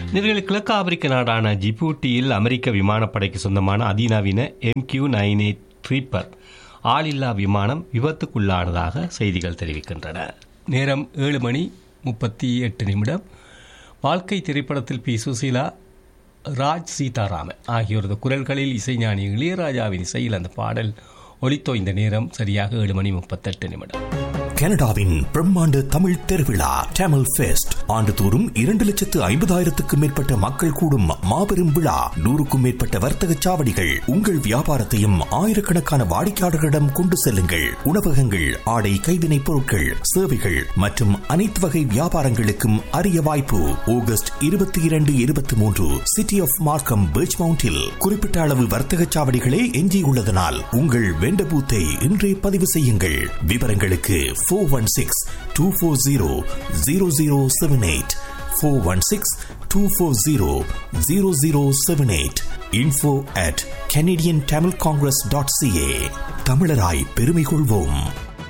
நேர்கள் கிழக்கு ஆப்பிரிக்க நாடான ஜிபூட்டியில் அமெரிக்க விமானப்படைக்கு சொந்தமான அதிநவீன எம்கியூ நைன் எயிட் ட்ரீப்பர் ஆளில்லா விமானம் விபத்துக்குள்ளானதாக செய்திகள் தெரிவிக்கின்றன நேரம் ஏழு மணி முப்பத்தி எட்டு நிமிடம் வாழ்க்கை திரைப்படத்தில் பி சுசீலா ராஜ் சீதாராமன் ஆகியோரது குரல்களில் இசைஞானி இளையராஜாவின் இசையில் அந்த பாடல் ஒலித்தோ இந்த நேரம் சரியாக ஏழு மணி முப்பத்தெட்டு நிமிடம் கனடாவின் பிரம்மாண்ட தமிழ் திருவிழா டேமல் ஃபெஸ்ட் ஆண்டுதோறும் இரண்டு லட்சத்து ஐம்பதாயிரத்துக்கும் மேற்பட்ட மக்கள் கூடும் மாபெரும் விழா நூறுக்கும் மேற்பட்ட வர்த்தக சாவடிகள் உங்கள் வியாபாரத்தையும் ஆயிரக்கணக்கான வாடிக்கையாளர்களிடம் கொண்டு செல்லுங்கள் உணவகங்கள் ஆடை கைவினைப் பொருட்கள் சேவைகள் மற்றும் அனைத்து வகை வியாபாரங்களுக்கும் அரிய வாய்ப்பு ஆகஸ்ட் இருபத்தி இரண்டு இருபத்தி மூன்று சிட்டி ஆஃப் மார்க்கம் பீச் மவுண்டில் குறிப்பிட்ட அளவு வர்த்தக சாவடிகளே எஞ்சியுள்ளதனால் உங்கள் வெண்ட பூத்தை இன்றே பதிவு செய்யுங்கள் விவரங்களுக்கு four one six two four zero zero zero seven eight four one six two four zero zero zero seven eight info at Canadian Tamil Congress dot CA தமிழராய் பெருமை கொள்வோம்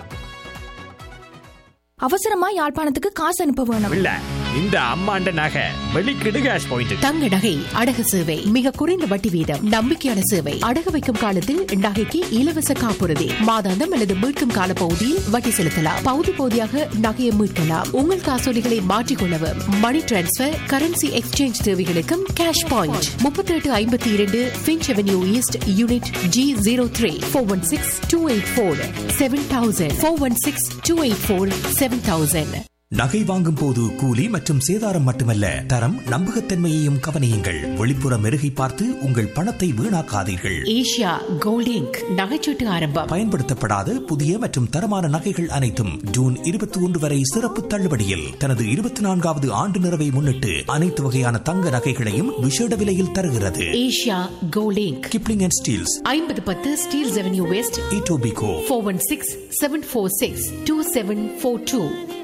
அவசரமா யாழ்ப்பாணத்துக்கு காசு அனுப்ப வேணும் இல்ல இந்த அம்மாண்ட நகை வெளிக்கிடு கேஷ் பாயிண்ட் தங்க நகை அடகு சேவை மிக குறைந்த வட்டி வீதம் நம்பிக்கையான சேவை அடகு வைக்கும் காலத்தில் நகைக்கு இலவச காப்புறுதி மாதாந்தம் அல்லது மீட்கும் கால பகுதியில் வட்டி செலுத்தலாம் பகுதி பகுதியாக நகையை மீட்கலாம் உங்கள் காசோலிகளை மாற்றிக்கொள்ளவும் மணி டிரான்ஸ்பர் கரன்சி எக்ஸ்சேஞ்ச் தேவைகளுக்கும் கேஷ் பாயிண்ட் முப்பத்தி எட்டு ஐம்பத்தி இரண்டு Finch Avenue East unit G zero three four one six two eight four seven thousand four one six two eight four seven thousand நகை வாங்கும் போது கூலி மற்றும் சேதாரம் மட்டுமல்ல தரம் நம்பகத்தன்மையையும் கவனியுங்கள் வெளிப்புற மெருகை பார்த்து உங்கள் பணத்தை வீணாக்காதீர்கள் ஏஷியா கோல்டிங் நகைச்சீட்டு ஆரம்பம் பயன்படுத்தப்படாத புதிய மற்றும் தரமான நகைகள் அனைத்தும் ஜூன் இருபத்தி ஒன்று வரை சிறப்பு தள்ளுபடியில் தனது இருபத்தி நான்காவது ஆண்டு நிறைவை முன்னிட்டு அனைத்து வகையான தங்க நகைகளையும் விசேட விலையில் தருகிறது Asia Golding Kipling and Steeles ஐம்பது பத்து Steeles Avenue West Etobicoke four one six seven four six two seven four two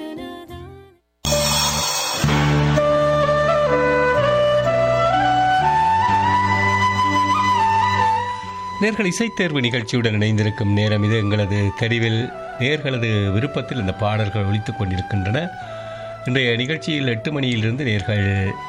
நேர்கள் இசைத்தேர்வு நிகழ்ச்சியுடன் இணைந்திருக்கும் நேரம் இது எங்களது தெரிவில் நேர்களது விருப்பத்தில் இந்த பாடல்கள் ஒலித்துக் கொண்டிருக்கின்றன இன்றைய நிகழ்ச்சியில் எட்டு மணியிலிருந்து நேர்கள்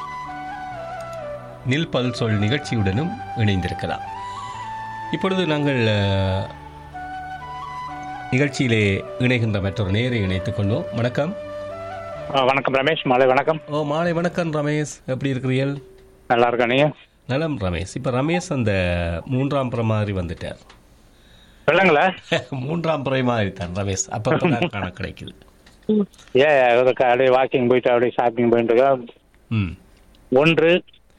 நில் பல் சொல் நிகழ்ச்சியுடனும் இணைந்திருக்கலாம் இப்பொழுது நாங்கள் அஹ், நிகழ்ச்சியிலே இணைகின்ற மற்றொரு நேரை இணைத்துக் கொள்வோம் வணக்கம் ஆ, வணக்கம் ரமேஷ் மாலை வணக்கம் ஓ மாலை வணக்கம் ரமேஷ் எப்படி இருக்கிறீர்கள் நல்லா இருக்கா நீங்க நலம் ரமேஷ் இப்போ ரமேஷ் அந்த மூன்றாம் புறம் மாதிரி வந்துட்டார் சொல்லுங்களா மூன்றாம் புறை மாதிரி தான் ரமேஷ் அப்பப்போ தான் காண கிடைக்குது ஏ அதுக்கு அப்படியே வாக்கிங் போயிட்டு அப்படியே ஷாப்பிங் போயிட்டு இருக்கா. ம் ஒன்று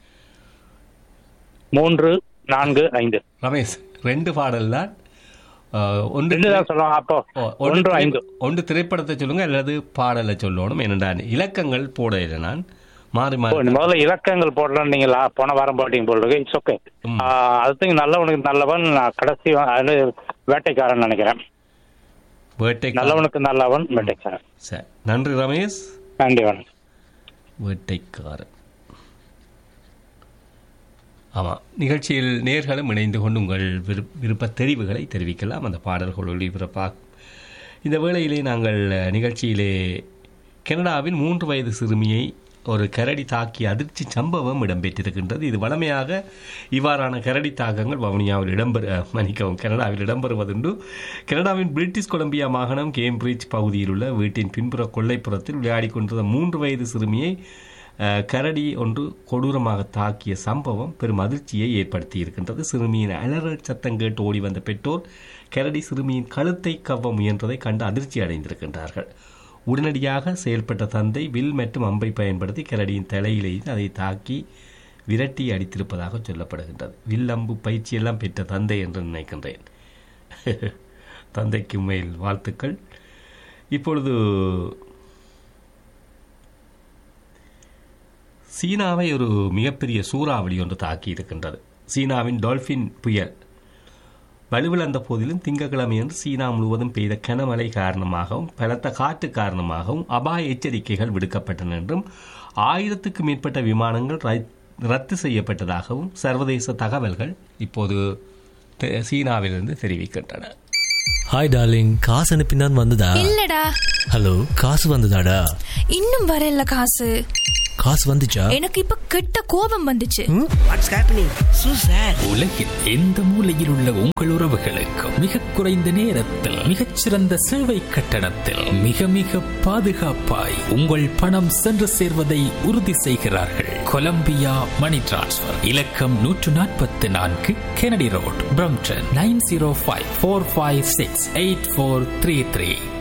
மூன்று நான்கு ஐந்து ரமேஷ் ரெண்டு பாடல் தான் அஹ், ஒன்று ரெண்டு தான் சொல்லுவோம் அப்போ ஓ, ஒன்று திரை- ஐந்து ஒன்று திரைப்படத்தை சொல்லுங்க அல்லது பாடலை சொல்லணும் என்னடா இலக்கங்கள் போட இல்லை நான் மாறி ஓ, மாறி முதல்ல இலக்கங்கள் போடலாம் நீங்க லா- போன வாரம் போட்டீங்க போல் இருக்கு இட்ஸ் ஓகே ம். அதுக்கு நல்லவனுக்கு நல்லவன் நான் கடைசி வா- அது வேட்டைக்காரன் நினைக்கிறேன் வேட்டை நல்லவனுக்கு நல்லவன் வேட்டைக்காரன் சரி நன்றி ரமேஷ் நன்றி வணக்கம் வேட்டைக்காரன் ஆமாம் நிகழ்ச்சியில் நேர்களும் இணைந்து கொண்டு உங்கள் விருப்ப விருப்ப தெரிவுகளை தெரிவிக்கலாம் அந்த பாடல்கள் ஒளிபரப்பா இந்த வேளையிலே நாங்கள் அஹ், நிகழ்ச்சியிலே கனடாவின் மூன்று வயது சிறுமியை ஒரு கரடி தாக்கிய அதிர்ச்சி சம்பவம் இடம்பெற்றிருக்கின்றது இது வழமையாக இவ்வாறான கரடி தாக்கங்கள் வவுனியாவில் இடம்பெற அஹ், மன்னிக்கவும் கனடாவில் இடம்பெறுவதுண்டு கனடாவின் பிரிட்டிஷ் கொலம்பியா மாகாணம் கேம்பிரிட்ஜ் பகுதியில் உள்ள வீட்டின் பின்புற கொல்லைப்புறத்தில் விளையாடிக் கொண்டிருந்த மூன்று வயது சிறுமியை அஹ், கரடி ஒன்று கொடூரமாக தாக்கிய சம்பவம் பெரும் அதிர்ச்சியை ஏற்படுத்தி இருக்கின்றது சிறுமியின் அலறல் சத்தம் கேட்டு ஓடி வந்த பெற்றோர் கரடி சிறுமியின் கழுத்தை கவ்வ முயன்றதை கண்டு அதிர்ச்சி அடைந்திருக்கின்றார்கள் உடனடியாக செயல்பட்ட தந்தை வில் மற்றும் அம்பை பயன்படுத்தி கரடியின் தலையிலேயே அதை தாக்கி விரட்டி அடித்திருப்பதாக சொல்லப்படுகின்றது வில் அம்பு பயிற்சியெல்லாம் பெற்ற தந்தை என்று நினைக்கின்றேன் தந்தைக்கு மேல் வாழ்த்துக்கள் இப்பொழுது சீனாவை ஒரு மிகப்பெரிய சூறாவளி ஒன்று தாக்கி இருக்கின்றது சீனாவின் டால்பின் புயல் வலுவிழந்த போதிலும் திங்கட்கிழமையன்று சீனா முழுவதும் பெய்த கனமழை காரணமாகவும் பலத்த காற்று காரணமாகவும் அபாய எச்சரிக்கைகள் விடுக்கப்பட்டன என்றும் ஆயிரத்துக்கும் மேற்பட்ட விமானங்கள் ரை- ரத்து செய்யப்பட்டதாகவும் சர்வதேச தகவல்கள் இப்போது தெ- சீனாவிலிருந்து தெரிவிக்கின்றன ஹாய் டார்லிங் காசு அனுப்பினான் வந்ததா இல்லடா ஹலோ காசு வந்ததாடா இன்னும் வரல காசு காசு வந்துச்சா எனக்கு இப்ப கெட்ட கோபம் வந்துச்சு வாட்ஸ் ஹேப்பனிங் சூசர் உலகில் எந்த மூலையில் உள்ள உங்கள் உறவுகளுக்கும் மிக குறைந்த நேரத்தில் மிகச்சிறந்த சேவை கட்டணத்தில் மிக மிக பாதுகாப்பாய் உங்கள் பணம் சென்று சேர்வதை உறுதி செய்கிறார்கள் கொலம்பியா மணி டிரான்ஸ்ஃபர் இலக்கம் நூற்று நாற்பத்தி நான்கு Kennedy Road Brampton nine zero five four five six eight four three three